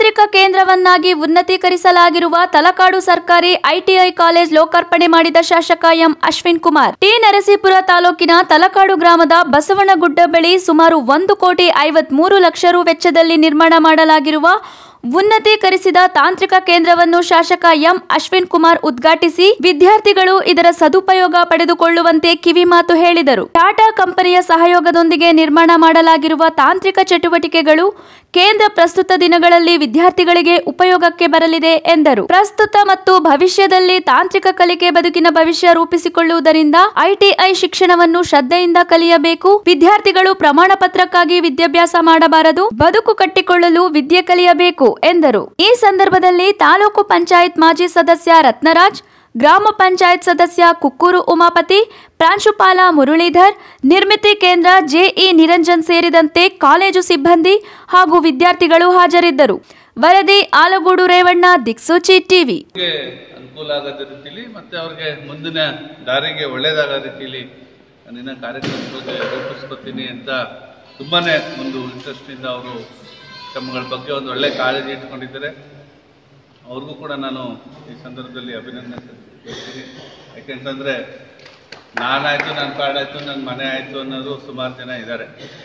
ತಾಂತ್ರಿಕ ಕೇಂದ್ರವನ್ನಾಗಿ ಉನ್ನತೀಕರಿಸಲಾಗಿರುವ ತಲಕಾಡು ಸರ್ಕಾರಿ ಐಟಿಐ ಕಾಲೇಜ್ ಲೋಕಾರ್ಪಣೆ ಮಾಡಿದ ಶಾಸಕ ಎಂ ಅಶ್ವಿನ್ ಕುಮಾರ್ ಟಿ ನರಸೀಪುರ ತಾಲೂಕಿನ ತಲಕಾಡು ಗ್ರಾಮದ ಬಸವನಗುಡ್ಡ ಬಳಿ ಸುಮಾರು ಒಂದು ಕೋಟಿ ಐವತ್ಮೂರು ಲಕ್ಷ ರು ವೆಚ್ಚದಲ್ಲಿ ನಿರ್ಮಾಣ ಮಾಡಲಾಗಿರುವ ಉನ್ನತೀಕರಿಸಿದ ತಾಂತ್ರಿಕ ಕೇಂದ್ರವನ್ನು ಶಾಸಕ ಎಂ ಅಶ್ವಿನ್ ಕುಮಾರ್ ಉದ್ಘಾಟಿಸಿ ವಿದ್ಯಾರ್ಥಿಗಳು ಇದರ ಸದುಪಯೋಗ ಪಡೆದುಕೊಳ್ಳುವಂತೆ ಕಿವಿಮಾತು ಹೇಳಿದರು ಟಾಟಾ ಕಂಪನಿಯ ಸಹಯೋಗದೊಂದಿಗೆ ನಿರ್ಮಾಣ ಮಾಡಲಾಗಿರುವ ತಾಂತ್ರಿಕ ಚಟುವಟಿಕೆಗಳು ಕೇಂದ್ರ ಪ್ರಸ್ತುತ ದಿನಗಳಲ್ಲಿ ವಿದ್ಯಾರ್ಥಿಗಳಿಗೆ ಉಪಯೋಗಕ್ಕೆ ಬರಲಿದೆ ಎಂದರು ಪ್ರಸ್ತುತ ಮತ್ತು ಭವಿಷ್ಯದಲ್ಲಿ ತಾಂತ್ರಿಕ ಕಲಿಕೆ ಬದುಕಿನ ಭವಿಷ್ಯ ರೂಪಿಸಿಕೊಳ್ಳುವುದರಿಂದ ಐಟಿಐ ಶಿಕ್ಷಣವನ್ನು ಶ್ರದ್ಧೆಯಿಂದ ಕಲಿಯಬೇಕು ವಿದ್ಯಾರ್ಥಿಗಳು ಪ್ರಮಾಣ ಪತ್ರಕ್ಕಾಗಿ ವಿದ್ಯಾಭ್ಯಾಸ ಮಾಡಬಾರದು ಬದುಕು ಕಟ್ಟಿಕೊಳ್ಳಲು ವಿದ್ಯೆ ಕಲಿಯಬೇಕು ಎಂದರು ಈ ಸಂದರ್ಭದಲ್ಲಿ ತಾಲೂಕು ಪಂಚಾಯತ್ ಮಾಜಿ ಸದಸ್ಯ ರತ್ನರಾಜ್ ಗ್ರಾಮ ಪಂಚಾಯತ್ ಸದಸ್ಯ ಕುಕ್ಕೂರು ಉಮಾಪತಿ ಪ್ರಾಂಶುಪಾಲ ಮುರಳೀಧರ್ ನಿರ್ಮಿತಿ ಕೇಂದ್ರ ಜೆಇ ನಿರಂಜನ್ ಸೇರಿದಂತೆ ಕಾಲೇಜು ಸಿಬ್ಬಂದಿ ಹಾಗೂ ವಿದ್ಯಾರ್ಥಿಗಳು ಹಾಜರಿದ್ದರು ವರದಿ ಆಲಗೂಡು ರೇವಣ್ಣ ದಿಕ್ಸೂಚಿ ಟಿವಿ ಅವ್ರಿಗೆ ಅನುಕೂಲ ಆಗದ ರೀತಿಲಿ ಮತ್ತೆ ಅವ್ರಿಗೆ ಮುಂದಿನ ದಾರಿಗೆ ಒಳ್ಳೇದಾಗೋ ರೀತಿಲಿ ನಿನ್ನ ಕಾರ್ಯಕ್ರಮಗಳಿಗೆ ರೂಪಿಸ್ಕೊತೀನಿ ಅಂತ ತುಂಬಾನೇ ಒಂದು ಇಂಟ್ರೆಸ್ಟ್ನಿಂದ ಅವರು ತಮ್ಮಗಳ ಬಗ್ಗೆ ಒಂದು ಒಳ್ಳೆ ಕಾಳಜಿ ಇಟ್ಕೊಂಡಿದ್ದಾರೆ ಅವ್ರಿಗೂ ಕೂಡ ನಾನು ಈ ಸಂದರ್ಭದಲ್ಲಿ ಅಭಿನಂದನೆ ಸಲ್ಲಿಸ್ತೀನಿ ಯಾಕೆಂತಂದ್ರೆ ನಾನಾಯ್ತು ನನ್ನ ಪಾಡಾಯ್ತು ನನ್ನ ಮನೆ ಆಯ್ತು ಅನ್ನೋದು ಸುಮಾರು ಜನ ಇದ್ದಾರೆ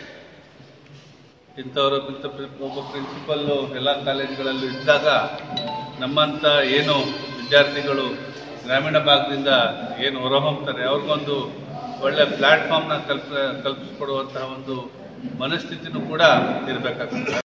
ಇಂಥವರು ಇಂಥ ಪ್ರಿ- ಒಬ್ಬ ಪ್ರಿನ್ಸಿಪಲ್ಲು ಎಲ್ಲ ಕಾಲೇಜುಗಳಲ್ಲೂ ಇದ್ದಾಗ ನಮ್ಮಂಥ ಏನು ವಿದ್ಯಾರ್ಥಿಗಳು ಗ್ರಾಮೀಣ ಭಾಗದಿಂದ ಏನು ಹೊರಹೊಮ್ತಾರೆ ಅವ್ರಿಗೊಂದು ಒಳ್ಳೆ ಪ್ಲ್ಯಾಟ್ಫಾರ್ಮ್ನ ಕಲ್ಪ ಕಲ್ಪಿಸ್ಕೊಡುವಂತಹ ಒಂದು ಮನಸ್ಥಿತಿನೂ ಕೂಡ ಇರಬೇಕಾಗ್ತದೆ